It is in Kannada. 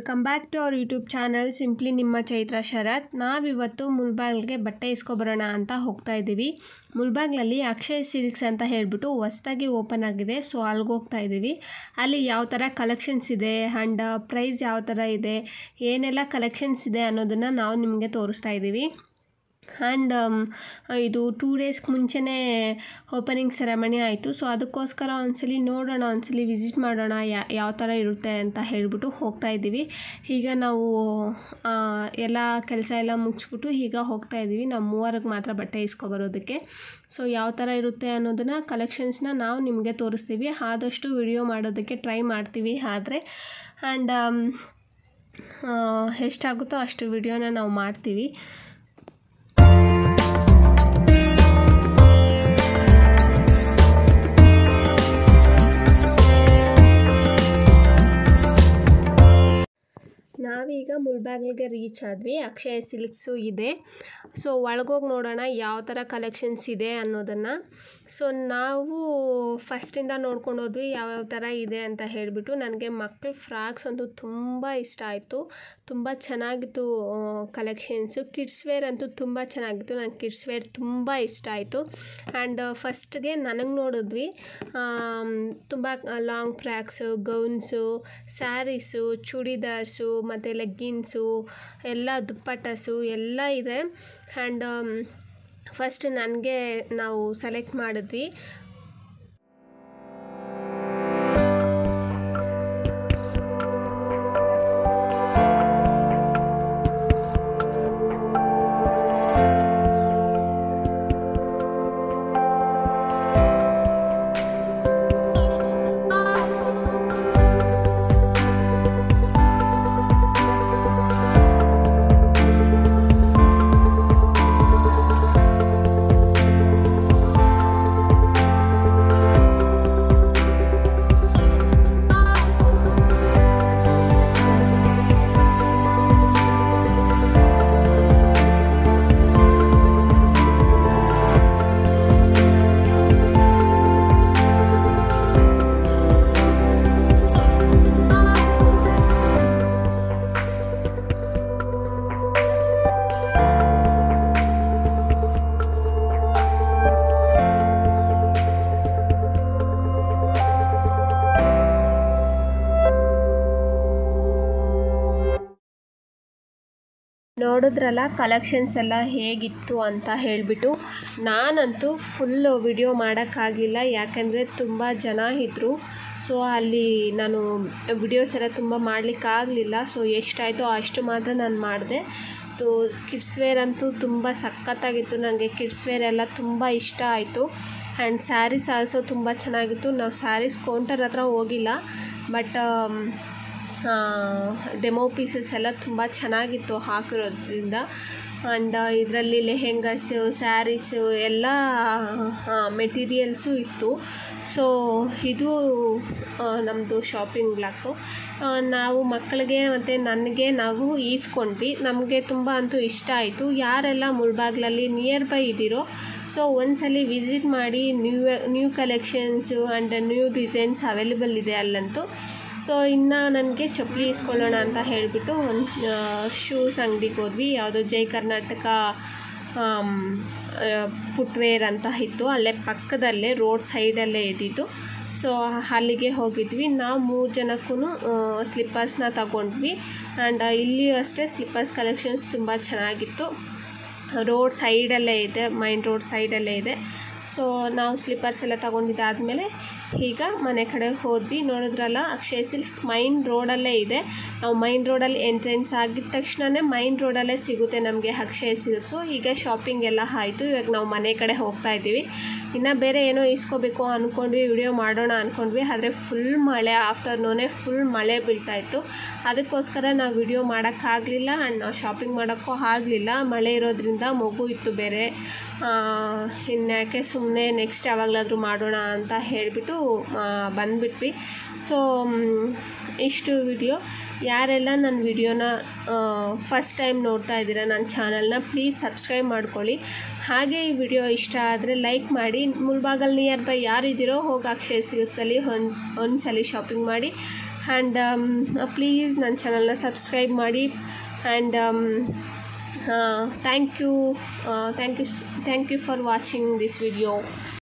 welcome back to our YouTube channel simply ನಿಮ್ಮ ಚೈತ್ರ ಶರತ್ ನಾವಿವತ್ತು ಮುಲ್ಬಾಗ್ಲಿಗೆ ಬಟ್ಟೆ ಇಸ್ಕೊಬರೋಣ ಅಂತ ಹೋಗ್ತಾ ಇದ್ದೀವಿ ಮುಲ್ಬಾಗ್ಲಲ್ಲಿ ಅಕ್ಷಯ್ ಸಿಲ್ಕ್ಸ್ ಅಂತ ಹೇಳಿಬಿಟ್ಟು ಹೊಸ್ದಾಗಿ ಓಪನ್ ಆಗಿದೆ ಸೊ ಅಲ್ಲಿಗೆ ಹೋಗ್ತಾ ಇದ್ದೀವಿ ಅಲ್ಲಿ ಯಾವ ಥರ ಕಲೆಕ್ಷನ್ಸ್ ಇದೆ ಆ್ಯಂಡ್ ಪ್ರೈಸ್ ಯಾವ ಥರ ಇದೆ ಏನೆಲ್ಲ ಕಲೆಕ್ಷನ್ಸ್ ಇದೆ ಅನ್ನೋದನ್ನು ನಾವು ನಿಮಗೆ ತೋರಿಸ್ತಾ ಇದ್ದೀವಿ ಆ್ಯಂಡ್ ಇದು ಟೂ ಡೇಸ್ಗೆ ಮುಂಚೆನೇ ಓಪನಿಂಗ್ ಸೆರೆಮನಿ ಆಯಿತು ಸೊ ಅದಕ್ಕೋಸ್ಕರ ಒಂದ್ಸಲಿ ನೋಡೋಣ ಒಂದ್ಸಲಿ ವಿಸಿಟ್ ಮಾಡೋಣ ಯಾ ಯಾವ ಥರ ಇರುತ್ತೆ ಅಂತ ಹೇಳಿಬಿಟ್ಟು ಹೋಗ್ತಾ ಇದ್ದೀವಿ ಈಗ ನಾವು ಆ, ಎಲ್ಲ ಕೆಲಸ ಎಲ್ಲ ಮುಗಿಸ್ಬಿಟ್ಟು ಈಗ ಹೋಗ್ತಾ ಇದ್ದೀವಿ ನಾವು ಮೂವರಿಗೆ ಮಾತ್ರ ಬಟ್ಟೆ ಇಸ್ಕೊಬರೋದಕ್ಕೆ ಸೊ ಯಾವ ಥರ ಇರುತ್ತೆ ಅನ್ನೋದನ್ನು ಕಲೆಕ್ಷನ್ಸ್ನ ನಾವು ನಿಮಗೆ ತೋರಿಸ್ತೀವಿ ಆದಷ್ಟು ವಿಡಿಯೋ ಮಾಡೋದಕ್ಕೆ ಟ್ರೈ ಮಾಡ್ತೀವಿ ಆದರೆ ಆ್ಯಂಡ್ ಎಷ್ಟಾಗುತ್ತೋ ಅಷ್ಟು ವಿಡಿಯೋನ ನಾವು ಮಾಡ್ತೀವಿ ನಾವೀಗ ಮುಲ್ಬಾಗಿಲಿಗೆ ರೀಚ್ ಆದ್ವಿ ಅಕ್ಷಯ ಸಿಲ್ಕ್ಸು ಇದೆ ಸೊ ಒಳಗೋಗಿ ನೋಡೋಣ ಯಾವ ಥರ ಕಲೆಕ್ಷನ್ಸ್ ಇದೆ ಅನ್ನೋದನ್ನು ಸೊ ನಾವು ಫಸ್ಟಿಂದ ನೋಡ್ಕೊಂಡು ಹೋದ್ವಿ ಯಾವ್ಯಾವ ಥರ ಇದೆ ಅಂತ ಹೇಳಿಬಿಟ್ಟು ನನಗೆ ಮಕ್ಕಳ ಫ್ರಾಕ್ಸ್ ಅಂತೂ ತುಂಬ ಇಷ್ಟ ಆಯಿತು ತುಂಬ ಚೆನ್ನಾಗಿತ್ತು ಕಲೆಕ್ಷನ್ಸು ಕಿಡ್ಸ್ ವೇರ್ ಅಂತೂ ತುಂಬ ಚೆನ್ನಾಗಿತ್ತು ನಂಗೆ ಕಿಡ್ಸ್ ವೇರ್ ತುಂಬ ಇಷ್ಟ ಆಯಿತು ಆ್ಯಂಡ್ ಫಸ್ಟ್ಗೆ ನನಗೆ ನೋಡಿದ್ವಿ ತುಂಬ long frocks gowns saris churidars ಮತ್ತು ಲೆಗ್ಗಿನ್ಸು ಎಲ್ಲ ದುಪ್ಪಟ್ಟಸು ಎಲ್ಲ ಇದೆ ಆ್ಯಂಡ್ ಫಸ್ಟ್ ನನಗೆ ನಾವು ಸೆಲೆಕ್ಟ್ ಮಾಡಿದ್ವಿ ನೋಡಿದ್ರಲ್ಲ ಕಲೆಕ್ಷನ್ಸ್ ಎಲ್ಲ ಹೇಗಿತ್ತು ಅಂತ ಹೇಳಿಬಿಟ್ಟು ನಾನಂತೂ ಫುಲ್ ವಿಡಿಯೋ ಮಾಡೋಕ್ಕಾಗಲಿಲ್ಲ ಯಾಕೆಂದರೆ ತುಂಬ ಜನ ಇದ್ದರು ಸೊ ಅಲ್ಲಿ ನಾನು ವಿಡಿಯೋಸ್ ಎಲ್ಲ ತುಂಬ ಮಾಡಲಿಕ್ಕಾಗಲಿಲ್ಲ ಸೊ ಎಷ್ಟಾಯಿತೋ ಅಷ್ಟು ಮಾತ್ರ ನಾನು ಮಾಡಿದೆ ತೋ ಕಿಡ್ಸ್ ವೇರ್ ಅಂತೂ ತುಂಬ ಸಖತ್ತಾಗಿತ್ತು ನನಗೆ ಕಿಡ್ಸ್ ವೇರ್ ಎಲ್ಲ ತುಂಬ ಇಷ್ಟ ಆಯಿತು ಆ್ಯಂಡ್ ಸ್ಯಾರೀಸ್ ಆಲ್ಸೋ ತುಂಬ ಚೆನ್ನಾಗಿತ್ತು ನಾವು ಸ್ಯಾರೀಸ್ ಕೌಂಟರ್ ಹತ್ರ ಹೋಗಿಲ್ಲ ಬಟ್ ಡೆಮೋ ಪೀಸಸ್ ಎಲ್ಲ ತುಂಬ ಚೆನ್ನಾಗಿತ್ತು ಹಾಕಿರೋದ್ರಿಂದ ಆ್ಯಂಡ್ ಇದರಲ್ಲಿ ಲೆಹೆಂಗಾಸು ಸ್ಯಾರೀಸು ಎಲ್ಲ ಮೆಟೀರಿಯಲ್ಸು ಇತ್ತು ಸೊ ಇದು ನಮ್ಮದು ಶಾಪಿಂಗ್ ಬ್ಲಾಕು ನಾವು ಮಕ್ಕಳಿಗೆ ಮತ್ತು ನನಗೆ ನಾವು ಈಸ್ಕೊಂಡ್ವಿ ನಮಗೆ ತುಂಬ ಅಂತೂ ಇಷ್ಟ ಆಯಿತು ಯಾರೆಲ್ಲ ಮುಳ್ಬಾಗ್ಲಲ್ಲಿ ನಿಯರ್ ಬೈ ಇದ್ದೀರೋ ಸೊ ಒಂದ್ಸಲಿ ವಿಸಿಟ್ ಮಾಡಿ new new collections and new designs available ಇದೆ ಅಲ್ಲಂತೂ ಸೊ ಇನ್ನು ನನಗೆ ಚಪ್ಪಲಿ ಇಸ್ಕೊಳ್ಳೋಣ ಅಂತ ಹೇಳಿಬಿಟ್ಟು ಒಂದು ಶೂಸ್ ಅಂಗಡಿಗೆ ಹೋದ್ವಿ ಯಾವುದೋ ಜೈ ಕರ್ನಾಟಕ ಫುಟ್ವೇರ್ ಅಂತ ಇತ್ತು ಅಲ್ಲೇ ಪಕ್ಕದಲ್ಲೇ ರೋಡ್ ಸೈಡಲ್ಲೇ ಇದ್ದಿದ್ದು ಸೊ ಅಲ್ಲಿಗೆ ಹೋಗಿದ್ವಿ ನಾವು ಮೂರು ಜನಕ್ಕೂ ಸ್ಲಿಪ್ಪರ್ಸ್ನ ತಗೊಂಡ್ವಿ ಆ್ಯಂಡ್ ಇಲ್ಲಿಯೂ ಅಷ್ಟೇ ಸ್ಲಿಪ್ಪರ್ಸ್ ಕಲೆಕ್ಷನ್ಸ್ ತುಂಬ ಚೆನ್ನಾಗಿತ್ತು ರೋಡ್ ಸೈಡಲ್ಲೇ ಇದೆ ಮೈನ್ ರೋಡ್ ಸೈಡಲ್ಲೇ ಇದೆ ಸೊ ನಾವು ಸ್ಲಿಪ್ಪರ್ಸ್ ಎಲ್ಲ ತಗೊಂಡಿದ್ದಾದಮೇಲೆ ಈಗ ಮನೆ ಕಡೆ ಹೋದ್ವಿ ನೋಡಿದ್ರಲ್ಲ ಅಕ್ಷಯ್ ಸಿಲ್ಕ್ಸ್ ಮೈನ್ ರೋಡಲ್ಲೇ ಇದೆ ನಾವು ಮೈನ್ ರೋಡಲ್ಲಿ ಎಂಟ್ರೆನ್ಸ್ ಆಗಿದ ತಕ್ಷಣವೇ ಮೈನ್ ರೋಡಲ್ಲೇ ಸಿಗುತ್ತೆ ನಮಗೆ ಅಕ್ಷಯ್ ಸಿಲ್ಕ್ಸು ಈಗ ಶಾಪಿಂಗ್ ಎಲ್ಲ ಆಯಿತು ಇವಾಗ ನಾವು ಮನೆ ಕಡೆ ಹೋಗ್ತಾ ಇದ್ದೀವಿ ಇನ್ನು ಬೇರೆ ಏನೋ ಇಸ್ಕೋಬೇಕು ಅಂದ್ಕೊಂಡ್ವಿ ವಿಡಿಯೋ ಮಾಡೋಣ ಅಂದ್ಕೊಂಡ್ವಿ ಆದರೆ ಫುಲ್ ಮಳೆ ಆಫ್ಟರ್ನೂನೇ ಫುಲ್ ಮಳೆ ಬೀಳ್ತಾಯಿತ್ತು ಅದಕ್ಕೋಸ್ಕರ ನಾವು ವಿಡಿಯೋ ಮಾಡೋಕ್ಕಾಗಲಿಲ್ಲ ಆ್ಯಂಡ್ ನಾವು ಶಾಪಿಂಗ್ ಮಾಡೋಕ್ಕೂ ಆಗಲಿಲ್ಲ ಮಳೆ ಇರೋದ್ರಿಂದ ಮಗು ಇತ್ತು ಬೇರೆ ಇನ್ಯಾಕೆ ಸುಮ್ಮನೆ ನೆಕ್ಸ್ಟ್ ಯಾವಾಗಲಾದರೂ ಮಾಡೋಣ ಅಂತ ಹೇಳಿಬಿಟ್ಟು ಬಂದುಬಿಟ್ವಿ ಸೊ ಇಷ್ಟು ವಿಡಿಯೋ ಯಾರೆಲ್ಲ ನನ್ನ ವಿಡಿಯೋನ ಫಸ್ಟ್ ಟೈಮ್ ನೋಡ್ತಾ ಇದ್ದೀರಾ ನನ್ನ ಚಾನಲ್ನ ಪ್ಲೀಸ್ ಸಬ್ಸ್ಕ್ರೈಬ್ ಮಾಡ್ಕೊಳ್ಳಿ ಹಾಗೆ ಈ ವಿಡಿಯೋ ಇಷ್ಟ ಆದರೆ ಲೈಕ್ ಮಾಡಿ ಮುಳ್ಬಾಗಲ್ ನಿಯರ್ ಬೈ ಯಾರಿದ್ದೀರೋ ಹೋಗಿ ಅಕ್ಷಯ ಸಿಲ್ಕ್ಸಲ್ಲಿ ಒಂದು ಒಂದು ಸಲ ಶಾಪಿಂಗ್ ಮಾಡಿ ಆ್ಯಂಡ್ ಪ್ಲೀಸ್ ನನ್ನ ಚಾನಲ್ನ ಸಬ್ಸ್ಕ್ರೈಬ್ ಮಾಡಿ and thank you thank you thank you for watching this video